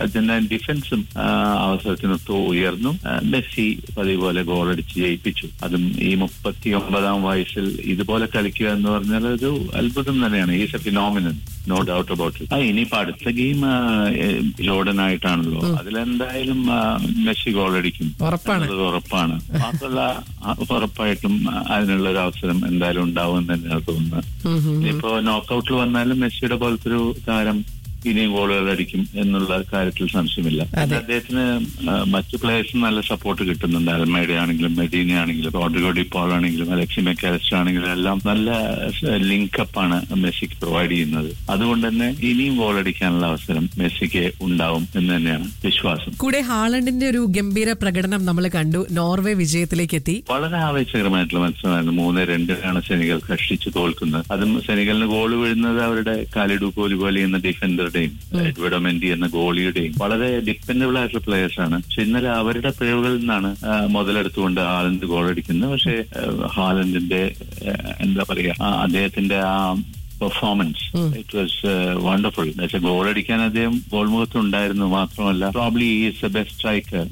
Argentina ഡിഫൻസും ആ, അവസരത്തിനൊത്ത് ഉയർന്നു ആ, മെസ്സി പതിപോലെ ഗോളടിച്ച് ജയിപ്പിച്ചു അതും ഈ മുപ്പത്തി ഒമ്പതാം വയസ്സിൽ ഇതുപോലെ കളിക്കുക എന്ന് പറഞ്ഞാൽ ഒരു അത്ഭുതം തന്നെയാണ് is a phenomenon no doubt about it ആ ഇനിയിപ്പോ അടുത്ത ഗെയിം ജോർഡൻ ആയിട്ടാണല്ലോ അതിലെന്തായാലും ആ, മെസ്സി ഗോളടിക്കും ഉറപ്പാണ്. എന്നുള്ളത് ഉറപ്പാണ് മാത്രമല്ല ആ, ഉറപ്പായിട്ടും അതിനുള്ള ഒരു അവസരം എന്തായാലും ഉണ്ടാവും എന്ന് തന്നെയാണ് തോന്നുന്നത് ഉം, ഉം. ഇനിയിപ്പോ നോക്കൌട്ടിൽ വന്നാലും മെസ്സിയുടെ പോലത്തെ ഒരു താരം ഇനിയും ഗോളുകൾ അടിക്കും എന്നുള്ള കാര്യത്തിൽ സംശയമില്ല അതെ. അദ്ദേഹത്തിന് ആ, മറ്റു പ്ലേയേഴ്സും നല്ല സപ്പോർട്ട് കിട്ടുന്നുണ്ട് അൽമേഡ ആണെങ്കിലും മെഡീന ആണെങ്കിലും റോഡ്രിഗോ ഡിപ്പോൾ ആണെങ്കിലും അലക്സി മെക്കാലിസ്റ്റർ ആണെങ്കിലും എല്ലാം നല്ല ലിങ്കപ്പ് ആണ് മെസ്സിക്ക് പ്രൊവൈഡ് ചെയ്യുന്നത് അതുകൊണ്ട് തന്നെ ഇനിയും ഗോൾ അടിക്കാനുള്ള അവസരം മെസ്സിക്ക് ഉണ്ടാവും എന്ന് തന്നെയാണ് വിശ്വാസം കൂടെ ഹാളണ്ടിന്റെ ഒരു ഗംഭീര പ്രകടനം നമ്മൾ കണ്ടു നോർവേ വിജയത്തിലേക്ക് എത്തി വളരെ ആവേശകരമായിട്ടുള്ള മത്സരമായിരുന്നു മൂന്ന് രണ്ടിനാണ് സെനിഗൽ കഷ്ടിച്ച് തോൽക്കുന്നത് അതും സെനിഗലിന് ഗോൾ വീഴുന്നത് അവരുടെ കാലിഡു കോലിഗോലി എന്ന ഡിഫൻഡറുടെയും എഡ്വേർഡോ മെൻഡി എന്ന ഗോളിയുടെയും വളരെ ഡിപ്പെൻഡബിൾ ആയിട്ടുള്ള പ്ലേയേഴ്സ് ആണ് പക്ഷെ ഇന്നലെ അവരുടെ പിഴവുകളിൽ നിന്നാണ് ആ, മുതലെടുത്തുകൊണ്ട് ഹാലൻഡ് ഗോൾ അടിക്കുന്നത് പക്ഷേ ആ, ഹാലൻഡിന്റെ ആ, എന്താ പറയാ ആ, അദ്ദേഹത്തിന്റെ ആ പെർഫോമൻസ് ഇറ്റ് വാസ് വണ്ടർഫുൾ പക്ഷെ ഗോൾ അടിക്കാൻ അദ്ദേഹം ഗോൾ മുഖത്ത് ഉണ്ടായിരുന്നു മാത്രമല്ല probably is the best striker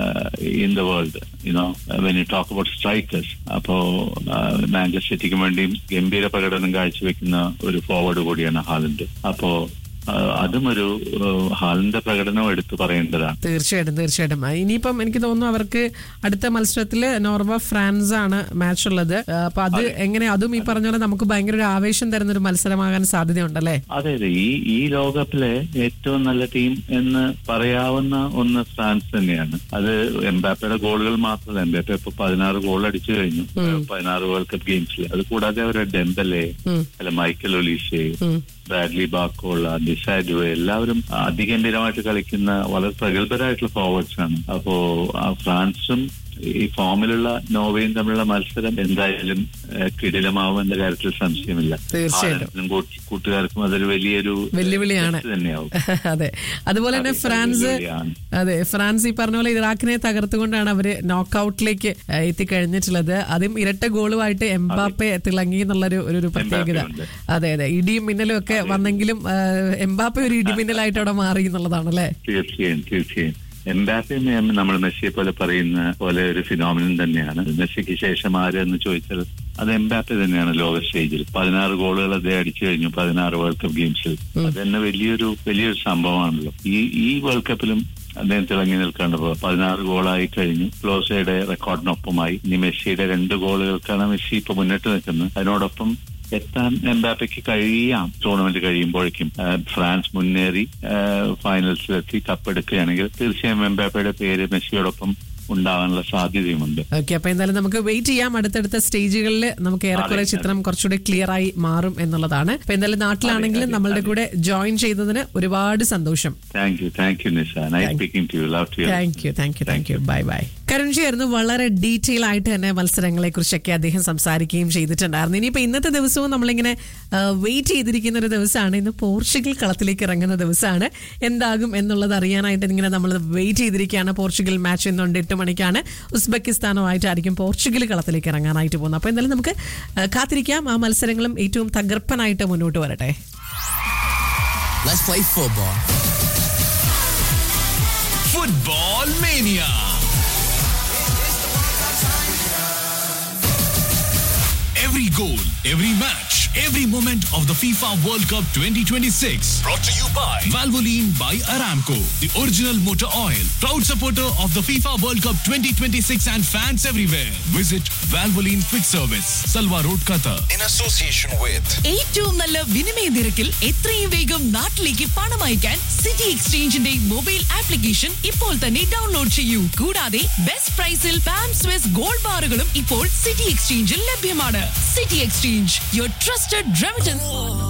in the world you know when you talk about strikers അപ്പോ മാഞ്ചസ്റ്റർ സിറ്റിക്ക് വേണ്ടിയും ഗംഭീര പ്രകടനം കാഴ്ചവെക്കുന്ന ഒരു ഫോർവേഡ് കൂടിയാണ് ഹാലൻഡ് അപ്പോ ആ, അതും ഒരു ആ, ഹാലന്റെ പ്രകടനം എടുത്തു പറയേണ്ടതാണ് തീർച്ചയായിട്ടും തീർച്ചയായിട്ടും ആ, ഇനിയിപ്പം എനിക്ക് തോന്നുന്നു അവർക്ക് അടുത്ത മത്സരത്തിൽ നോർവ ഫ്രാൻസ് ആണ് മാച്ച് ഉള്ളത് ആ, അപ്പൊ അത് എങ്ങനെ അതും ഈ പറഞ്ഞ പോലെ നമുക്ക് ഭയങ്കര ഒരു ആവേശം തരുന്ന ഒരു മത്സരമാകാൻ സാധ്യതയുണ്ടല്ലേ അതെ അതെ ഈ ഈ ലോകകപ്പിലെ ഏറ്റവും നല്ല ടീം എന്ന് പറയാവുന്ന ഒന്ന് ഫ്രാൻസ് തന്നെയാണ് അത് എംബാപ്പയുടെ ഗോളുകൾ മാത്രമല്ല എംബാപ്പ ഇപ്പൊ പതിനാറ് ഗോൾ അടിച്ചു കഴിഞ്ഞു പതിനാറ് വേൾഡ് കപ്പ് ഗെയിംസിൽ അത് കൂടാതെ അവരുടെ ഡെമ്പലെ ഉം. അല്ല മൈക്കൽ ഒലീസെ ഉം. ബ്രാഡ്ലി ബാക്കോള ഡിസൈഡ് എല്ലാവരും അതിഗംഭീരമായിട്ട് കളിക്കുന്ന വളരെ പ്രഗത്ഭരായിട്ടുള്ള ഫോർവേഡ്സ് ആണ് അപ്പോ ആ ഫ്രാൻസും ഈ ഫോമിലുള്ള നോർവേയും തമ്മിലുള്ള മത്സരം എന്തായാലും ഏഹ്, കിടിലമാവും എന്ന കാര്യത്തിൽ സംശയമില്ല തീർച്ചയായിട്ടും. ഹാലൻഡിനും കൂട്ട്- കൂട്ടുകാർക്കും അതൊരു വലിയൊരു വെല്ലുവിളിയാണ്. test തന്നെയാവും അതെ അതുപോലെ തന്നെ അതെ, ഫ്രാൻസ് വെല്ലുവിളിയാണ്. അതെ ഫ്രാൻസ് ഈ പറഞ്ഞ പോലെ ഇറാഖിനെ തകർത്തുകൊണ്ടാണ് അവര് നോക്കൌട്ടിലേക്ക് എത്തിക്കഴിഞ്ഞിട്ടുള്ളത് അതും ഇരട്ട ഗോളുമായിട്ട് എംബാപ്പെ തിളങ്ങി എന്നുള്ളൊരു ഒരു- ഒരു പ്രത്യേകത എംബാപ്പെ ഉണ്ട്. അതെ അതെ ഇടിയും മിന്നലും ഒക്കെ വന്നെങ്കിലും ആ, എംബാപ്പെ ഒരു ഇടിമിന്നലായിട്ട് അവിടെ മാറി എന്നുള്ളതാണ് അല്ലേ തീർച്ചയായും തീർച്ചയായും എംബാപ്പെ എന്ന് നമ്മൾ മെസ്സിയെ പോലെ പറയുന്ന പോലെ ഒരു ഫിനോമിനൻ തന്നെയാണ് മെസ്സിക്ക് ശേഷം ആര് എന്ന് ചോദിച്ചാൽ അത് എംബാപ്പെ തന്നെയാണ് ലോക സ്റ്റേജിൽ പതിനാറ് ഗോളുകൾ അദ്ദേഹം അടിച്ചു കഴിഞ്ഞു പതിനാറ് വേൾഡ് കപ്പ് ഗെയിംസിൽ അത് തന്നെ വലിയൊരു വലിയൊരു സംഭവമാണല്ലോ ഈ ഈ വേൾഡ് കപ്പിലും അദ്ദേഹം തിളങ്ങി നിൽക്കേണ്ടപ്പോൾ പതിനാറ് ഗോളായി കഴിഞ്ഞു ക്ലോസയുടെ റെക്കോർഡിനൊപ്പമായി ഇനി മെസ്സിയുടെ രണ്ട് ഗോളുകൾക്കാണ് മെസ്സി ഇപ്പൊ മുന്നിട്ട് നിൽക്കുന്നത് അതിനോടൊപ്പം എത്താൻ എംബാപ്പയ്ക്ക് കഴിയാം ടൂർണമെന്റ് കഴിയുമ്പോഴേക്കും ആ, ഫ്രാൻസ് മുന്നേറി ആ, ഫൈനൽസിലെത്തി കപ്പെടുക്കുകയാണെങ്കിൽ തീർച്ചയായും എംബാപ്പയുടെ പേര് മെസ്സിയോടൊപ്പം ഉണ്ടാകാനുള്ള സാധ്യതയുമുണ്ട് ഓക്കെ അപ്പൊ എന്തായാലും നമുക്ക് വെയിറ്റ് ചെയ്യാം അടുത്തടുത്ത സ്റ്റേജുകളിൽ നമുക്ക് ഏറെക്കുറെ അതെ, ചിത്രം കുറച്ചുകൂടി ക്ലിയർ ആയി മാറും എന്നുള്ളതാണ് അപ്പൊ എന്തായാലും നാട്ടിലാണെങ്കിലും അതെ, നമ്മളുടെ അതെ. കൂടെ ജോയിൻ ചെയ്തതിന് ഒരുപാട് സന്തോഷം താങ്ക് യു താങ്ക് യു നിസ nice speaking to you love to you thank you thank you thank you bye bye Karunji ആയിരുന്നു വളരെ ഡീറ്റെയിൽ ആയിട്ട് തന്നെ മത്സരങ്ങളെ കുറിച്ചൊക്കെ അദ്ദേഹം സംസാരിക്കുകയും ചെയ്തിട്ടുണ്ടായിരുന്നു ഇനിയിപ്പോ ഇന്നത്തെ ദിവസവും നമ്മളിങ്ങനെ വെയിറ്റ് ചെയ്തിരിക്കുന്ന ഒരു ദിവസമാണ് ഇന്ന് പോർച്ചുഗൽ കളത്തിലേക്ക് ഇറങ്ങുന്ന ദിവസമാണ് എന്താകും എന്നുള്ളത് അറിയാനായിട്ട് ഇങ്ങനെ നമ്മൾ വെയിറ്റ് ചെയ്തിരിക്കുകയാണ് പോർച്ചുഗൽ മാച്ച് ഇന്നുണ്ട് എട്ട് മണിക്കാണ് ഉസ്ബെക്കിസ്ഥാനുമായിട്ടായിരിക്കും പോർച്ചുഗൽ കളത്തിലേക്ക് ഇറങ്ങാനായിട്ട് പോകുന്നത് അപ്പോൾ എന്തായാലും നമുക്ക് ആ, കാത്തിരിക്കാം ആ മത്സരങ്ങളും ഏറ്റവും തകർപ്പനായിട്ട് മുന്നോട്ട് വരട്ടെ Let's play football. Football Mania. Every goal, every match, every moment of the FIFA World Cup 2026. Brought to you by Valvoline by Aramco, the original motor oil. Proud supporter of the FIFA World Cup 2026 and fans everywhere. Visit Valvoline Quick Service, Salwa Road, Qatar. In association with ഏറ്റവും നല്ല വിനിമയ നിരക്കിൽ എത്രയും വേഗം നാട്ടിലേക്ക് പണം അയക്കാൻ city എക്സ്ചേഞ്ചിന്റെ mobile application ഇപ്പോൾ തന്നെ ഡൗൺലോഡ് ചെയ്യൂ കൂടാതെ ബെസ്റ്റ് പ്രൈസിൽ പാം സ്വിസ് ഗോൾഡ് ബാറുകളും ഇപ്പോൾ സിറ്റി എക്സ്ചേഞ്ചിൽ ലഭ്യമാണ് city exchange your trusted remittance